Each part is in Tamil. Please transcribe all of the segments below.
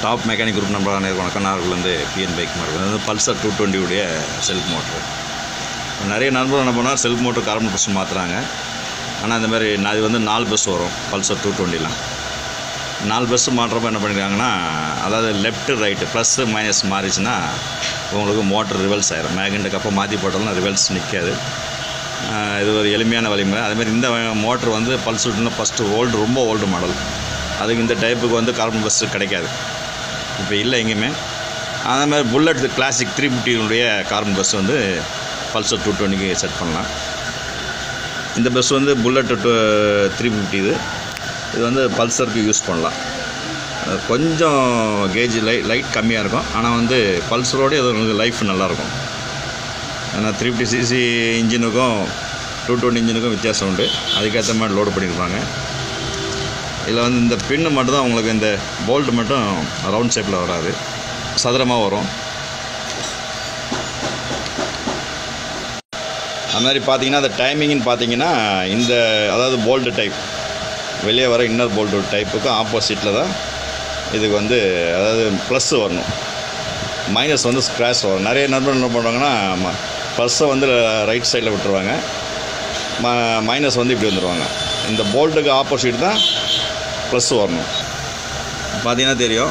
டாப் மெக்கானிக் குரூப் நம்பர் அனைவருக்கும் வணக்கம் நாகர்லேருந்து பிஎன் பைக் மார்க் வந்து பல்சர் டூ டுவெண்ட்டியுடைய செல்ஃப் மோட்ரு நிறைய நண்பர்கள் என்ன பண்ணால் செல்ஃப் மோட்டர் கார்பன் பஸ் மாற்றுறாங்க ஆனால் இந்த மாதிரி நான் இது வந்து நாலு பஸ் வரும் பல்சர் டூ டுவெண்ட்டிலாம் நாலு பஸ் மாட்டுறப்ப என்ன பண்ணியிருக்காங்கன்னா அதாவது லெஃப்ட் ரைட்டு ப்ளஸ்ஸு மைனஸ் மாறிச்சுன்னா உங்களுக்கு மோட்டர் ரிவல்ஸ் ஆயிரும் மேக்னெட்டுக்கு அப்போ மாற்றி போட்டாலும் ரிவல்ஸ் நிற்காது ஆஹ் இது ஒரு எளிமையான வழிமுறை அதேமாதிரி இந்த மோட்ரு வந்து பல்ஸ் விட்டுனா ஃபஸ்ட்டு ஓல்டு ரொம்ப ஓல்டு மாடல் அதுக்கு இந்த டைப்புக்கு வந்து கார்பன் பஸ்ஸு கிடைக்காது இப்போ இல்லை எங்கேயுமே அதே மாதிரி புல்லட் கிளாசிக் த்ரீ ஃபிஃப்டியுடைய கார்பன் பஸ் வந்து பல்சர் டூ டுவெண்ட்டிக்கு செட் பண்ணலாம் இந்த பஸ் வந்து புல்லட் டூ த்ரீ ஃபிஃப்டி இது இது வந்து பல்சருக்கு யூஸ் பண்ணலாம் அது கொஞ்சம் கேஜ் லை லைட் கம்மியாக இருக்கும் ஆனால் வந்து பல்சரோட இது லைஃப் நல்லாயிருக்கும் ஏன்னா த்ரீ ஃபிஃப்டி சிசி இன்ஜினுக்கும் டூ டுவெண்ட்டி இன்ஜினுக்கும் வித்தியாசம் உண்டு அதுக்கேற்ற மாதிரி லோடு பண்ணியிருப்பாங்க இதில் வந்து இந்த பின்னு மட்டும் தான் உங்களுக்கு இந்த போல்ட் மட்டும் ரவுண்ட் ஷேப்பில் வராது சதுரமாக வரும் அது மாதிரி பார்த்தீங்கன்னா அந்த டைமிங்னு பார்த்தீங்கன்னா இந்த அதாவது போல்டு டைப் வெளியே வர இன்னர் போல்டு டைப்புக்கு ஆப்போசிட்டில் தான் இதுக்கு வந்து அதாவது ப்ளஸ் வரணும் மைனஸ் வந்து ஸ்க்ராச் வரும் நிறைய நண்பர்கள் என்ன பண்ணுவாங்கன்னா ப்ளஸ்ஸை வந்து ரைட் சைடில் விட்டுருவாங்க ம மைனஸ் வந்து இப்படி வந்துடுவாங்க இந்த போல்ட்டுக்கு ஆப்போசிட் தான் ப்ளஸ் வரணும் பார்த்தீங்கன்னா தெரியும்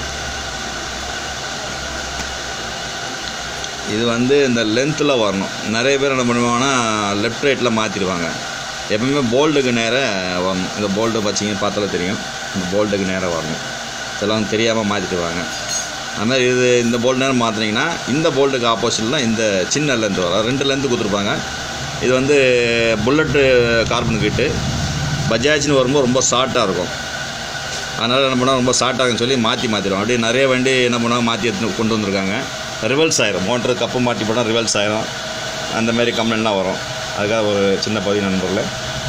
இது வந்து இந்த லென்த்தில் வரணும் நிறைய பேர் என்ன பண்ணுவாங்கன்னா லெஃப்ட் ரைட்டில் மாற்றிடுவாங்க எப்பவுமே போல்டுக்கு நேராக வரணும் இந்த போல்ட்டு பார்த்தீங்க பார்த்தாலே தெரியும் இந்த போல்ட்டுக்கு நேராக வரணும் இதெல்லாம் தெரியாமல் மாற்றிடுவாங்க அதுமாதிரி இது இந்த போல்ட் நேரம் மாற்றினீங்கன்னா இந்த போல்ட்டுக்கு ஆப்போசிட்டில் தான் இந்த சின்ன லென்த் வரும் ரெண்டு லென்த்து கொடுத்துருப்பாங்க இது வந்து புல்லட்டு கார்பன் கிட்டு பஜாஜ்னு வரும்போது ரொம்ப ஷார்ட்டாக இருக்கும் அதனால் என்ன பண்ணால் ரொம்ப ஷார்ட் ஆகுன்னு சொல்லி மாற்றி மாற்றிடும் அப்படியே நிறைய வண்டி என்ன பண்ணுவாங்க மாற்றி எடுத்து கொண்டு வந்திருக்காங்க ரிவல்ஸ் ஆயிரும் மோட்டரு கப்பு மாட்டி போட்டால் ரிவல்ஸ் ஆயிரும் அந்த மாதிரி கம்ப்ளைண்ட்லாம் வரும் அதுக்காக ஒரு சின்ன பதிவு நண்பர்களே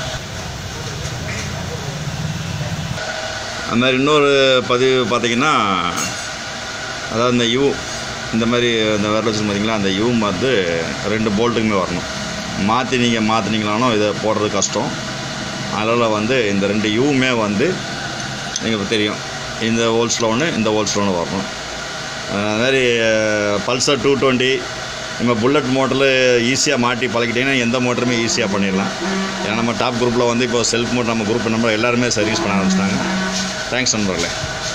அது மாதிரி இன்னொரு பதிவு பார்த்தீங்கன்னா அதாவது இந்த யூ இந்த மாதிரி இந்த விரல் வச்சு பார்த்தீங்களா அந்த யூ வந்து ரெண்டு போல்ட்டுக்குமே வரணும் மாற்றி நீங்கள் மாற்றினீங்களானோ இதை போடுறது கஷ்டம் அதனால் வந்து இந்த ரெண்டு யூவுமே வந்து நீங்கள் தெரியும் இந்த ஹோல்ஸில் ஒன்று இந்த ஹோல்ஸில் ஒன்று வரணும் அது மாதிரி பல்சர் டூ டுவெண்ட்டி நம்ம புல்லட் மோட்டரில் ஈஸியாக மாட்டி பழகிட்டிங்கன்னா எந்த மோட்டருமே ஈஸியாக பண்ணிடலாம் ஏன்னா நம்ம டாப் குரூப்பில் வந்து இப்போ செல்ஃப் மோட்டர் நம்ம குரூப் நம்பர் எல்லாருமே சர்வீஸ் பண்ண ஆரம்பிச்சிட்டாங்க தேங்க்ஸ் நண்பர்களே